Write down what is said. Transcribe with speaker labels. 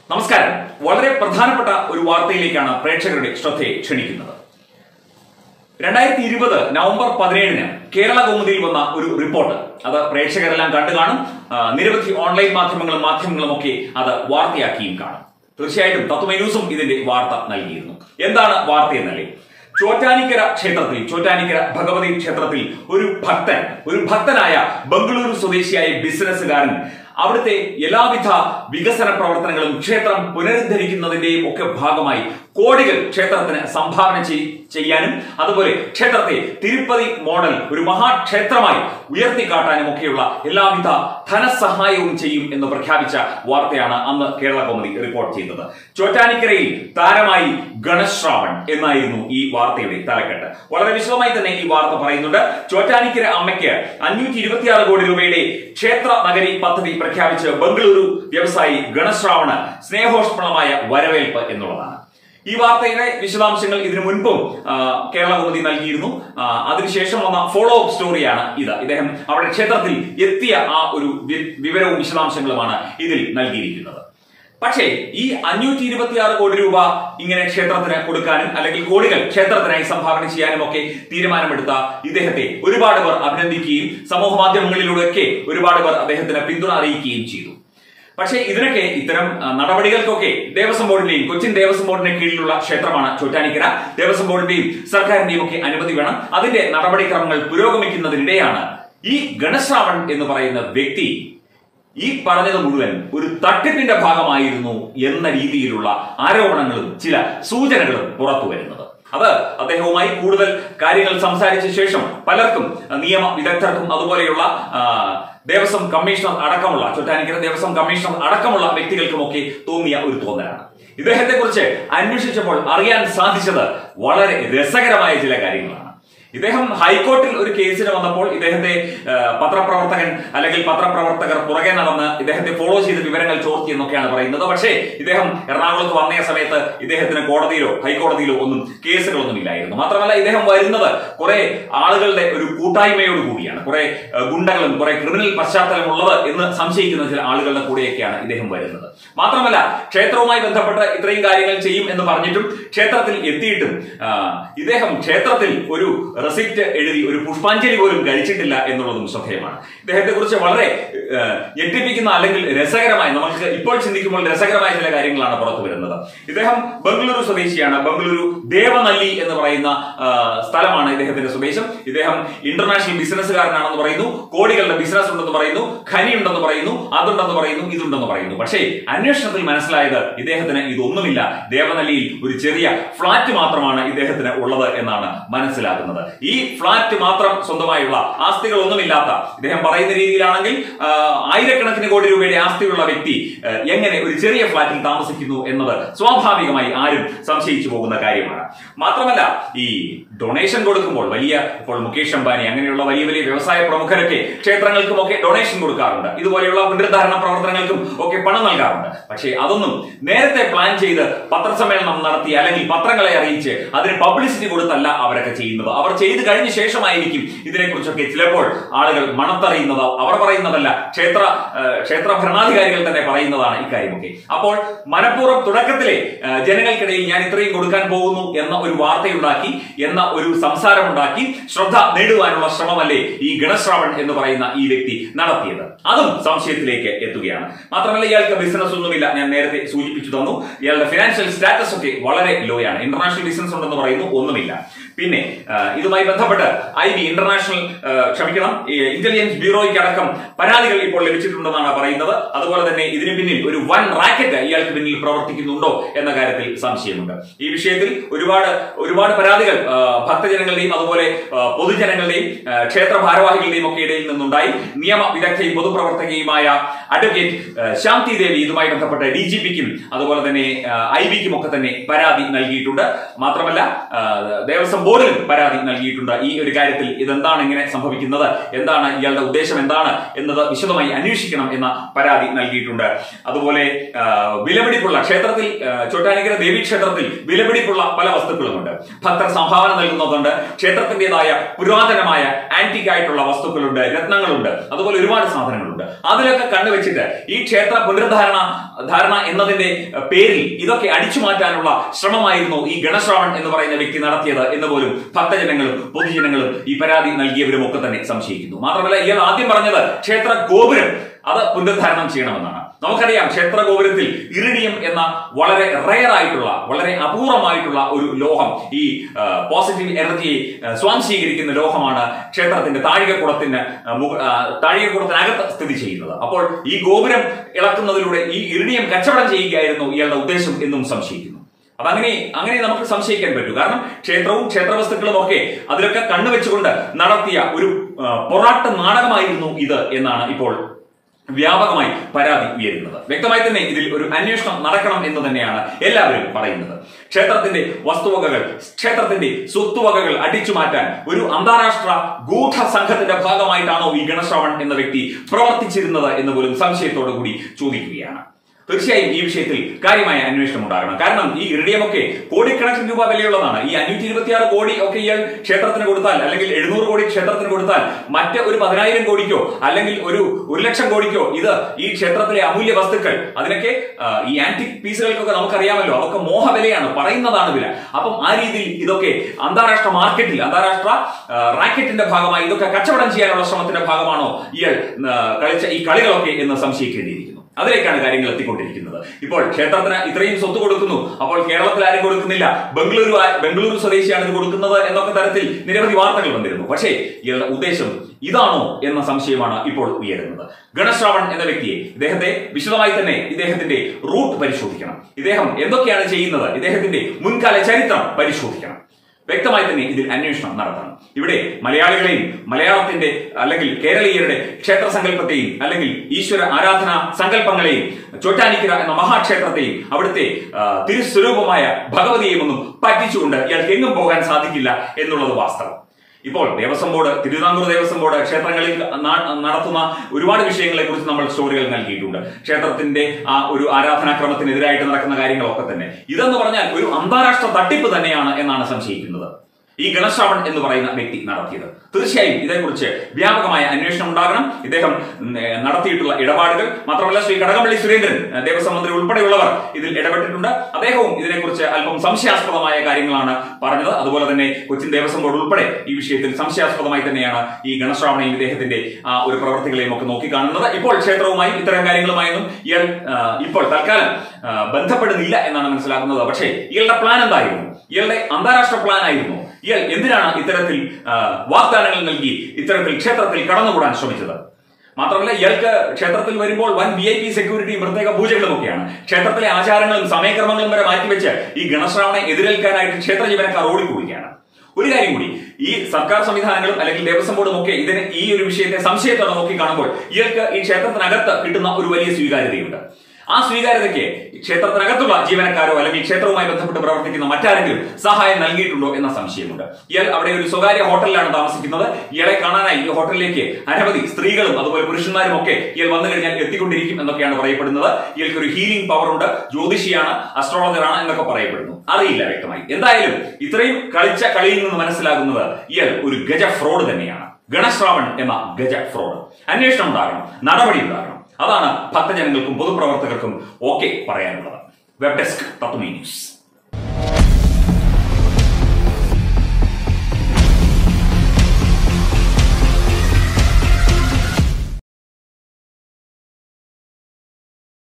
Speaker 1: നമസ്കാരം വളരെ പ്രധാനപ്പെട്ട ഒരു വാർത്തയിലേക്കാണ് പ്രേക്ഷകരുടെ ശ്രദ്ധയെ ക്ഷണിക്കുന്നത് രണ്ടായിരത്തി ഇരുപത് നവംബർ പതിനേഴിന് കേരള കൗമുദിയിൽ വന്ന ഒരു റിപ്പോർട്ട് അത് പ്രേക്ഷകരെല്ലാം കണ്ടു കാണും ആ, നിരവധി ഓൺലൈൻ മാധ്യമങ്ങളും മാധ്യമങ്ങളും ഒക്കെ അത് വാർത്തയാക്കിയും കാണും തീർച്ചയായിട്ടും തത്വമൈ ന്യൂസും ഇതിന്റെ വാർത്ത നൽകിയിരുന്നു എന്താണ് വാർത്ത എന്നല്ലേ ചോറ്റാനിക്കര ക്ഷേത്രത്തിൽ ചോറ്റാനിക്കര ഭഗവതി ക്ഷേത്രത്തിൽ ഒരു ഭക്തൻ ഒരു ഭക്തനായ ബംഗളൂരു സ്വദേശിയായ ബിസിനസ്സുകാരൻ അവിടുത്തെ എല്ലാവിധ വികസന പ്രവർത്തനങ്ങളും ക്ഷേത്രം പുനരുദ്ധരിക്കുന്നതിന്റെയും ഒക്കെ ഭാഗമായി കോടികൾ ക്ഷേത്രത്തിന് സംഭാവന ചെയ്- ചെയ്യാനും അതുപോലെ ക്ഷേത്രത്തെ തിരുപ്പതി മോഡൽ ഒരു മഹാക്ഷേത്രമായി ഉയർത്തിക്കാട്ടാനും ഒക്കെയുള്ള എല്ലാവിധ ധനസഹായവും ചെയ്യും എന്ന് പ്രഖ്യാപിച്ച വാർത്തയാണ് അന്ന് കേരള കൗമുദി റിപ്പോർട്ട് ചെയ്തത് ചോറ്റാനിക്കരയിൽ താരമായി ഗണശ്രാവൺ എന്നായിരുന്നു ഈ വാർത്തയുടെ തലക്കെട്ട് വളരെ വിശദമായി തന്നെ ഈ വാർത്ത പറയുന്നുണ്ട് ചോറ്റാനിക്കര അമ്മയ്ക്ക് അഞ്ഞൂറ്റി ഇരുപത്തിയാറ് കോടി രൂപയുടെ ക്ഷേത്ര നഗരി പദ്ധതി പ്രഖ്യാപിച്ച് ബംഗളൂരു വ്യവസായി ഗണശ്രാവണ് സ്നേഹോഷ്മളമായ വരവേൽപ്പ് എന്നുള്ളതാണ് ഈ വാർത്തയുടെ വിശദാംശങ്ങൾ ഇതിനു മുൻപും ആ, കേരള കൗമുദി നൽകിയിരുന്നു ആ, അതിനുശേഷം വന്ന ഫോളോ അപ്പ് സ്റ്റോറിയാണ് ഇത് ഇദ്ദേഹം അവിടെ ക്ഷേത്രത്തിൽ എത്തിയ ആ ഒരു വി- വിവരവും വിശദാംശങ്ങളുമാണ് ഇതിൽ നൽകിയിരിക്കുന്നത് പക്ഷേ ഈ അഞ്ഞൂറ്റി ഇരുപത്തിയാറ് കോടി രൂപ ഇങ്ങനെ ക്ഷേത്രത്തിന് കൊടുക്കാനും അല്ലെങ്കിൽ കോടികൾ ക്ഷേത്രത്തിനായി സംഭാവന ചെയ്യാനും ഒക്കെ തീരുമാനമെടുത്ത ഇദ്ദേഹത്തെ ഒരുപാട് പേർ അഭിനന്ദിക്കുകയും സമൂഹ മാധ്യമങ്ങളിലൂടെയൊക്കെ ഒരുപാട് പേർ അദ്ദേഹത്തിന് പിന്തുണ അറിയിക്കുകയും ചെയ്തു പക്ഷേ ഇതിനൊക്കെ ഇത്തരം ആ, നടപടികൾക്കൊക്കെ ദേവസ്വം ബോർഡിന്റെയും കൊച്ചിൻ ദേവസ്വം ബോർഡിന്റെ കീഴിലുള്ള ക്ഷേത്രമാണ് ചോറ്റാനിക്കര ദേവസ്വം ബോർഡിന്റെയും സർക്കാരിന്റെയും ഒക്കെ അനുമതി വേണം അതിന്റെ നടപടിക്രമങ്ങൾ പുരോഗമിക്കുന്നതിനിടെയാണ് ഈ ഗണശ്രാവൺ എന്ന് പറയുന്ന വ്യക്തി ഈ പറഞ്ഞത് മുഴുവൻ ഒരു തട്ടിപ്പിന്റെ ഭാഗമായിരുന്നു എന്ന രീതിയിലുള്ള ആരോപണങ്ങളും ചില സൂചനകളും പുറത്തു വരുന്നത് അത് അദ്ദേഹവുമായി കൂടുതൽ കാര്യങ്ങൾ സംസാരിച്ച ശേഷം പലർക്കും അഹ്, നിയമ വിദഗ്ധർക്കും അതുപോലെയുള്ള ആ, ദേവസ്വം കമ്മീഷണർ അടക്കമുള്ള ചൊറ്റാനിക്കര ദേവസ്വം കമ്മീഷണർ അടക്കമുള്ള വ്യക്തികൾക്കുമൊക്കെ തോന്നിയ ഒരു തോന്നലാണ് ഇദ്ദേഹത്തെ കുറിച്ച് അന്വേഷിച്ചപ്പോൾ അറിയാൻ സാധിച്ചത് വളരെ രസകരമായ ചില കാര്യങ്ങളാണ് ഇദ്ദേഹം ഹൈക്കോർട്ടിൽ ഒരു കേസിന് വന്നപ്പോൾ ഇദ്ദേഹത്തെ ആ, പത്രപ്രവർത്തകൻ അല്ലെങ്കിൽ പത്രപ്രവർത്തകർ പുറകെ നടന്ന് ഇദ്ദേഹത്തെ ഫോളോ ചെയ്ത് വിവരങ്ങൾ ചോർത്തി എന്നൊക്കെയാണ് പറയുന്നത് പക്ഷേ ഇദ്ദേഹം എറണാകുളത്ത് വന്ന സമയത്ത് ഇദ്ദേഹത്തിന് കോടതിയിലോ ഹൈക്കോടതിയിലോ ഒന്നും കേസുകളൊന്നും ഇല്ലായിരുന്നു മാത്രമല്ല ഇദ്ദേഹം വരുന്നത് കുറെ ആളുകളുടെ ഒരു കൂട്ടായ്മയോട് കൂടിയാണ് കുറെ ആ, ഗുണ്ടകളും കുറെ ക്രിമിനൽ പശ്ചാത്തലമുള്ളത് എന്ന് സംശയിക്കുന്ന ചില ആളുകളുടെ കൂടെയൊക്കെയാണ് ഇദ്ദേഹം വരുന്നത് മാത്രമല്ല ക്ഷേത്രവുമായി ബന്ധപ്പെട്ട് ഇത്രയും കാര്യങ്ങൾ ചെയ്യും എന്ന് പറഞ്ഞിട്ടും ക്ഷേത്രത്തിൽ എത്തിയിട്ടും ആ, ഇദ്ദേഹം ക്ഷേത്രത്തിൽ ഒരു റെസിപ്റ്റ് എഴുതി ഒരു പുഷ്പാഞ്ജലി പോലും കഴിച്ചിട്ടില്ല എന്നുള്ളതും ശ്രദ്ധേയമാണ് ഇദ്ദേഹത്തെ കുറിച്ച് വളരെ ആ, ഞെട്ടിപ്പിക്കുന്ന അല്ലെങ്കിൽ രസകരമായ നമുക്ക് ഇപ്പോൾ ചിന്തിക്കുമ്പോൾ രസകരമായ ചില കാര്യങ്ങളാണ് പുറത്തു വരുന്നത് ഇദ്ദേഹം ബംഗളൂരു സ്വദേശിയാണ് ബംഗളൂരു ദേവനല്ലി എന്ന് പറയുന്ന ആ, സ്ഥലമാണ് ഇദ്ദേഹത്തിന്റെ സ്വദേശം ഇദ്ദേഹം ഇന്റർനാഷണൽ ബിസിനസ്സുകാരനാണെന്ന് പറയുന്നു കോടികളുടെ ബിസിനസ് ഉണ്ടെന്ന് പറയുന്നു ഖനി ഉണ്ടെന്ന് പറയുന്നു അതുണ്ടെന്ന് പറയുന്നു ഇതുണ്ടെന്ന് പറയുന്നു പക്ഷേ അന്വേഷണത്തിൽ മനസ്സിലായത് ഇദ്ദേഹത്തിന് ഇതൊന്നുമില്ല ദേവനല്ലിയിൽ ഒരു ചെറിയ ഫ്ളാറ്റ് മാത്രമാണ് ഇദ്ദേഹത്തിന് ഉള്ളത് എന്നാണ് മനസ്സിലാക്കുന്നത് ഈ ഫ്ളാറ്റ് മാത്രം സ്വന്തമായുള്ള ആസ്തികളൊന്നുമില്ലാത്ത ഇദ്ദേഹം പറയുന്ന രീതിയിലാണെങ്കിൽ ആ, ആയിരക്കണക്കിന് കോടി രൂപയുടെ ആസ്തിയുള്ള വ്യക്തി ആ, എങ്ങനെ ഒരു ചെറിയ ഫ്ളാറ്റിൽ താമസിക്കുന്നു എന്നത് സ്വാഭാവികമായി ആരും സംശയിച്ചു പോകുന്ന കാര്യമാണ് മാത്രമല്ല ഈ ഡൊണേഷൻ കൊടുക്കുമ്പോൾ വലിയ ഇപ്പോൾ മുകേഷ് അംബാനി അങ്ങനെയുള്ള വലിയ വലിയ വ്യവസായ പ്രമുഖരൊക്കെ ക്ഷേത്രങ്ങൾക്കും ഒക്കെ ഡൊണേഷൻ കൊടുക്കാറുണ്ട് ഇതുപോലെയുള്ള പുനരുദ്ധാരണ പ്രവർത്തനങ്ങൾക്കും ഒക്കെ പണം നൽകാറുണ്ട് പക്ഷേ അതൊന്നും നേരത്തെ പ്ലാൻ ചെയ്ത് പത്രസമ്മേളനം നടത്തി അല്ലെങ്കിൽ പത്രങ്ങളെ അറിയിച്ച് അതിന് പബ്ലിസിറ്റി കൊടുത്തല്ല അവരൊക്കെ ചെയ്യുന്നത് അവർ ചെയ്തു കഴിഞ്ഞ ശേഷമായിരിക്കും ഇതിനെക്കുറിച്ചൊക്കെ ചിലപ്പോൾ ആളുകൾ മണത്തറിയുന്നത് അവർ പറയുന്നതല്ല ക്ഷേത്ര ആ, ക്ഷേത്ര ഭരണാധികാരികൾ തന്നെ പറയുന്നതാണ് ഇക്കാര്യമൊക്കെ അപ്പോൾ മനഃപൂർവ്വം തുടക്കത്തിലെ ആ, ജനങ്ങൾക്കിടയിൽ ഞാൻ ഇത്രയും കൊടുക്കാൻ പോകുന്നു എന്ന ഒരു വാർത്തയുണ്ടാക്കി എന്ന ഒരു സംസാരമുണ്ടാക്കി ശ്രദ്ധ നേടുവാനുള്ള ശ്രമമല്ലേ ഈ ഗണശ്രാവൺ എന്ന് പറയുന്ന ഈ വ്യക്തി നടത്തിയത് അതും സംശയത്തിലേക്ക് എത്തുകയാണ് മാത്രമല്ല ഇയാൾക്ക് ബിസിനസ് ഒന്നുമില്ല ഞാൻ നേരത്തെ സൂചിപ്പിച്ചു തന്നു ഇയാളുടെ ഫിനാൻഷ്യൽ സ്റ്റാറ്റസ് ഒക്കെ വളരെ ലോ ആണ് ഇന്റർനാഷണൽ ബിസിനസ് ഉണ്ടെന്ന് പറയുന്നു ഒന്നുമില്ല പിന്നെ ആ, ഇതുമായി ബന്ധപ്പെട്ട് ഐ ബി ഇന്റർനാഷണൽ ആ, ക്ഷമിക്കണം ഈ ഇന്റലിജൻസ് ബ്യൂറോയ്ക്ക് അടക്കം പരാതികൾ ഇപ്പോൾ ലഭിച്ചിട്ടുണ്ടെന്നാണ് പറയുന്നത് അതുപോലെ തന്നെ ഇതിന് പിന്നിൽ ഒരു വൻ റാക്കറ്റ് ഇയാൾക്ക് പിന്നിൽ പ്രവർത്തിക്കുന്നുണ്ടോ എന്ന കാര്യത്തിൽ സംശയമുണ്ട് ഈ വിഷയത്തിൽ ഒരുപാട് ഒരുപാട് പരാതികൾ ആ, ഭക്തജനങ്ങളുടെയും അതുപോലെ ആ, പൊതുജനങ്ങളുടെയും ആ, ക്ഷേത്ര ഭാരവാഹികളുടെയും ഒക്കെ ഇടയിൽ നിന്നുണ്ടായി നിയമ വിദഗ്ധയും പൊതുപ്രവർത്തകയുമായ അഡ്വക്കേറ്റ് ആ, ശാന്തി ദേവി ഇതുമായി ബന്ധപ്പെട്ട് ഡി ജി പിക്കും അതുപോലെ തന്നെ ഐ ബിക്കും ഒക്കെ തന്നെ പരാതി നൽകിയിട്ടുണ്ട് മാത്രമല്ല ആ, ദേവസ്വം ബോർഡിലും പരാതി നൽകി നൽകിയിട്ടുണ്ട് ഈ ഒരു കാര്യത്തിൽ ഇതെന്താണ് ഇങ്ങനെ സംഭവിക്കുന്നത് എന്താണ് ഇയാളുടെ ഉദ്ദേശം എന്താണ് എന്നത് വിശദമായി അന്വേഷിക്കണം എന്ന പരാതി നൽകിയിട്ടുണ്ട് അതുപോലെ ആ, വിലപിടിപ്പുള്ള ക്ഷേത്രത്തിൽ ആ, ചോട്ടാനിക്കര ദേവി ക്ഷേത്രത്തിൽ വിലപിടിപ്പുള്ള പല വസ്തുക്കളുമുണ്ട് ഭക്തർ സംഭാവന നൽകുന്നതുണ്ട് ക്ഷേത്രത്തിന്റേതായ പുരാതനമായ ആന്റിക് ആയിട്ടുള്ള വസ്തുക്കളുണ്ട് രത്നങ്ങളുണ്ട് അതുപോലെ ഒരുപാട് സാധനങ്ങളുണ്ട് അതിലൊക്കെ കണ്ടുവച്ചിട്ട് ഈ ക്ഷേത്ര പുനരുദ്ധാരണ ധാരണ എന്നതിന്റെ അഹ്, പേരിൽ ഇതൊക്കെ അടിച്ചു മാറ്റാനുള്ള ശ്രമമായിരുന്നു ഈ ഗണശ്രാവൺ എന്ന് പറയുന്ന വ്യക്തി നടത്തിയത് എന്ന് പോലും ഭക്തജനങ്ങളും പൊതുജനങ്ങളും ഈ പരാതി നൽകിയവരും ഒക്കെ തന്നെ സംശയിക്കുന്നു മാത്രമല്ല ഇയാൾ ആദ്യം പറഞ്ഞത് ക്ഷേത്ര ഗോപുരം അത് പുനരുദ്ധാരണം ചെയ്യണമെന്നാണ് നമുക്കറിയാം ക്ഷേത്ര ഗോപുരത്തിൽ ഇറിഡിയം എന്ന വളരെ റയർ ആയിട്ടുള്ള വളരെ അപൂർവമായിട്ടുള്ള ഒരു ലോഹം ഈ പോസിറ്റീവ് എനർജിയെ ആ, സ്വാംശീകരിക്കുന്ന ലോഹമാണ് ക്ഷേത്രത്തിന്റെ താഴികക്കുളത്തിന് ആ, മുക- ആ, താഴികക്കുളത്തിനകത്ത് സ്ഥിതി ചെയ്യുന്നത് അപ്പോൾ ഈ ഗോപുരം ഇളക്കുന്നതിലൂടെ ഈ ഇറിഡിയം കച്ചവടം ചെയ്യുകയായിരുന്നു ഇയാളുടെ ഉദ്ദേശം എന്നും സംശയിക്കുന്നു അതങ്ങനെ അങ്ങനെ നമുക്ക് സംശയിക്കാൻ പറ്റൂ കാരണം ക്ഷേത്രവും ക്ഷേത്രവസ്തുക്കളും ഒക്കെ അതിലൊക്കെ കണ്ണുവെച്ചുകൊണ്ട് നടത്തിയ ഒരു ആ, പൊറാട്ട് നാടകമായിരുന്നു ഇത് എന്നാണ് ഇപ്പോൾ വ്യാപകമായി പരാതി ഉയരുന്നത് വ്യക്തമായി തന്നെ ഇതിൽ ഒരു അന്വേഷണം നടക്കണം എന്ന് തന്നെയാണ് എല്ലാവരും പറയുന്നത് ക്ഷേത്രത്തിന്റെ വസ്തുവകകൾ ക്ഷേത്രത്തിന്റെ സ്വത്തുവകകൾ അടിച്ചു മാറ്റാൻ ഒരു അന്താരാഷ്ട്ര ഗൂഢ സംഘത്തിന്റെ ഭാഗമായിട്ടാണോ ഈ ഗണശ്രവൺ എന്ന വ്യക്തി പ്രവർത്തിച്ചിരുന്നത് എന്ന് പോലും സംശയത്തോടു കൂടി ചോദിക്കുകയാണ് തീർച്ചയായും ഈ വിഷയത്തിൽ കാര്യമായ അന്വേഷണം ഉണ്ടാകണം കാരണം ഈ ഇറിഡിയമൊക്കെ കോടിക്കണക്കിന് രൂപ വിലയുള്ളതാണ് ഈ അഞ്ഞൂറ്റി ഇരുപത്തിയാറ് കോടി ഒക്കെ ഇയാൾ ക്ഷേത്രത്തിന് കൊടുത്താൽ അല്ലെങ്കിൽ എഴുന്നൂറ് കോടി ക്ഷേത്രത്തിന് കൊടുത്താൽ മറ്റ് ഒരു പതിനായിരം കോടിക്കോ അല്ലെങ്കിൽ ഒരു ഒരു ലക്ഷം കോടിക്കോ ഇത് ഈ ക്ഷേത്രത്തിലെ അമൂല്യ വസ്തുക്കൾ അതിനൊക്കെ ആ, ഈ ആന്റിക് പീസുകൾക്കൊക്കെ നമുക്കറിയാമല്ലോ അതൊക്കെ മോഹവിലയാണ് പറയുന്നതാണ് വില അപ്പം ആ രീതിയിൽ ഇതൊക്കെ അന്താരാഷ്ട്ര മാർക്കറ്റിൽ അന്താരാഷ്ട്ര ആ, റാക്കറ്റിന്റെ ഭാഗമായി ഇതൊക്കെ കച്ചവടം ചെയ്യാനുള്ള ശ്രമത്തിന്റെ ഭാഗമാണോ ഇയാൾ ആ, കളിച്ച ഈ കളികളൊക്കെ എന്ന് സംശയിക്കേണ്ടിയിരിക്കുന്നു അതിലേക്കാണ് കാര്യങ്ങൾ എത്തിക്കൊണ്ടിരിക്കുന്നത് ഇപ്പോൾ ക്ഷേത്രത്തിന് ഇത്രയും സ്വത്ത് കൊടുക്കുന്നു അപ്പോൾ കേരളത്തിൽ ആരും കൊടുക്കുന്നില്ല ബംഗളൂരു ആ- ബംഗളൂരു സ്വദേശിയാണ് ഇത് കൊടുക്കുന്നത് എന്നൊക്കെ തരത്തിൽ നിരവധി വാർത്തകൾ വന്നിരുന്നു പക്ഷേ ഇയാളുടെ ഉദ്ദേശം ഇതാണോ എന്ന സംശയമാണ് ഇപ്പോൾ ഉയരുന്നത് ഗണശ്രാവൺ എന്ന വ്യക്തിയെ ഇദ്ദേഹത്തെ വിശദമായി തന്നെ ഇദ്ദേഹത്തിന്റെ റൂട്ട് പരിശോധിക്കണം ഇദ്ദേഹം എന്തൊക്കെയാണ് ചെയ്യുന്നത് ഇദ്ദേഹത്തിന്റെ മുൻകാല ചരിത്രം പരിശോധിക്കണം വ്യക്തമായി തന്നെ ഇതിൽ അന്വേഷണം നടത്തണം ഇവിടെ മലയാളികളെയും മലയാളത്തിന്റെ അല്ലെങ്കിൽ കേരളീയരുടെ ക്ഷേത്ര സങ്കല്പത്തെയും അല്ലെങ്കിൽ ഈശ്വര ആരാധന സങ്കല്പങ്ങളെയും ചോറ്റാനിക്കര എന്ന മഹാക്ഷേത്രത്തെയും അവിടുത്തെ ആ, തിരുസ്വരൂപമായ ഭഗവതിയെയും ഒന്നും പറ്റിച്ചുകൊണ്ട് ഇയാൾക്ക് എങ്ങും പോകാൻ സാധിക്കില്ല എന്നുള്ളത് വാസ്തവം ഇപ്പോൾ ദേവസ്വം ബോർഡ് തിരുവിതാംകൂർ ദേവസ്വം ബോർഡ് ക്ഷേത്രങ്ങളിൽ നാ- നടത്തുന്ന ഒരുപാട് വിഷയങ്ങളെ കുറിച്ച് നമ്മൾ സ്റ്റോറികൾ നൽകിയിട്ടുണ്ട് ക്ഷേത്രത്തിന്റെ ആ ഒരു ആരാധനാക്രമത്തിനെതിരായിട്ട് നടക്കുന്ന കാര്യങ്ങളൊക്കെ തന്നെ ഇതെന്ന് പറഞ്ഞാൽ ഒരു അന്താരാഷ്ട്ര തട്ടിപ്പ് തന്നെയാണ് എന്നാണ് സംശയിക്കുന്നത് ഈ ഗണശ്രാവൺ എന്ന് പറയുന്ന വ്യക്തി നടത്തിയത് തീർച്ചയായും ഇതേക്കുറിച്ച് വ്യാപകമായ അന്വേഷണം ഉണ്ടാകണം ഇദ്ദേഹം ഉം, ഏ, നടത്തിയിട്ടുള്ള ഇടപാടുകൾ മാത്രമല്ല ശ്രീ കടകംപള്ളി സുരേന്ദ്രൻ ഏ, ദേവസ്വം മന്ത്രി ഉൾപ്പെടെയുള്ളവർ ഇതിൽ ഇടപെട്ടിട്ടുണ്ട് അദ്ദേഹവും ഇതിനെക്കുറിച്ച് അല്പം സംശയാസ്പദമായ കാര്യങ്ങളാണ് പറഞ്ഞത് അതുപോലെ തന്നെ കൊച്ചിൻ ദേവസ്വം ബോർഡ് ഉൾപ്പെടെ ഈ വിഷയത്തിൽ സംശയാസ്പദമായി തന്നെയാണ് ഈ ഗണശ്രാവണയും ഇദ്ദേഹത്തിന്റെ ആ ഒരു പ്രവർത്തികളെയും ഒക്കെ നോക്കിക്കാണുന്നത് ഇപ്പോൾ ക്ഷേത്രവുമായും ഇത്തരം കാര്യങ്ങളുമായൊന്നും ഇയാൾ ആ, ഇപ്പോൾ തൽക്കാലം ആ, ബന്ധപ്പെടുന്നില്ല എന്നാണ് മനസ്സിലാക്കുന്നത് പക്ഷേ ഇയാളുടെ പ്ലാൻ എന്തായിരുന്നു ഇയാളുടെ അന്താരാഷ്ട്ര പ്ലാൻ ആയിരുന്നു ഇയാൾ എന്തിനാണ് ഇത്തരത്തിൽ ആ, വാഗ്ദാനങ്ങൾ നൽകി ഇത്തരത്തിൽ ക്ഷേത്രത്തിൽ കടന്നുകൂടാൻ ശ്രമിച്ചത് മാത്രമല്ല ഇയാൾക്ക് ക്ഷേത്രത്തിൽ വരുമ്പോൾ വൻ വി ഐ പി സെക്യൂരിറ്റിയും പ്രത്യേക പൂജകളും ഒക്കെയാണ് ക്ഷേത്രത്തിലെ ആചാരങ്ങളും സമയക്രമങ്ങളും വരെ മാറ്റിവെച്ച് ഈ ഗണശ്രാവണെ എതിരേൽക്കാനായിട്ട് ക്ഷേത്ര ജീവനക്കാർ ഓടിക്കൂടിയാണ് ഒരു കാര്യം കൂടി ഈ സർക്കാർ സംവിധാനങ്ങളും അല്ലെങ്കിൽ ദേവസ്വം ബോർഡും ഒക്കെ ഇതിന് ഈ ഒരു വിഷയത്തെ സംശയത്തോടെ നോക്കി കാണുമ്പോൾ ഇയാൾക്ക് ഈ ക്ഷേത്രത്തിനകത്ത് കിട്ടുന്ന ഒരു വലിയ സ്വീകാര്യതയുണ്ട് ആ സ്വീകാര്യതയ്ക്ക് ക്ഷേത്രത്തിനകത്തുള്ള ജീവനക്കാരോ അല്ലെങ്കിൽ ക്ഷേത്രവുമായി ബന്ധപ്പെട്ട് പ്രവർത്തിക്കുന്ന മറ്റാരെങ്കിലും സഹായം നൽകിയിട്ടുണ്ടോ എന്ന സംശയമുണ്ട് ഇയാൾ അവിടെ ഒരു സ്വകാര്യ ഹോട്ടലിലാണ് താമസിക്കുന്നത് ഇയാളെ കാണാനായി ഈ ഹോട്ടലിലേക്ക് അനവധി സ്ത്രീകളും അതുപോലെ പുരുഷന്മാരും ഒക്കെ ഇയാൾ വന്നു കഴിഞ്ഞാൽ എത്തിക്കൊണ്ടിരിക്കും എന്നൊക്കെയാണ് പറയപ്പെടുന്നത് ഇയാൾക്ക് ഒരു ഹീലിംഗ് പവർ ഉണ്ട് ജ്യോതിഷിയാണ് അസ്ട്രോളജറാണ് എന്നൊക്കെ പറയപ്പെടുന്നു അറിയില്ല വ്യക്തമായി എന്തായാലും ഇത്രയും കളിച്ച കളിയിൽ നിന്ന് മനസ്സിലാകുന്നത് ഇയാൾ ഒരു ഗജ ഫ്രോഡ് തന്നെയാണ് ഗണശ്രാവൺ എന്ന ഗജ ഫ്രോഡ് അന്വേഷണം ഉണ്ടാകണം നടപടി ഉണ്ടാകണം അതാണ് ഭക്തജനങ്ങൾക്കും പൊതുപ്രവർത്തകർക്കും ഒക്കെ പറയാനുള്ളത് വെബ് ഡെസ്ക് തത്വമേ ന്യൂസ്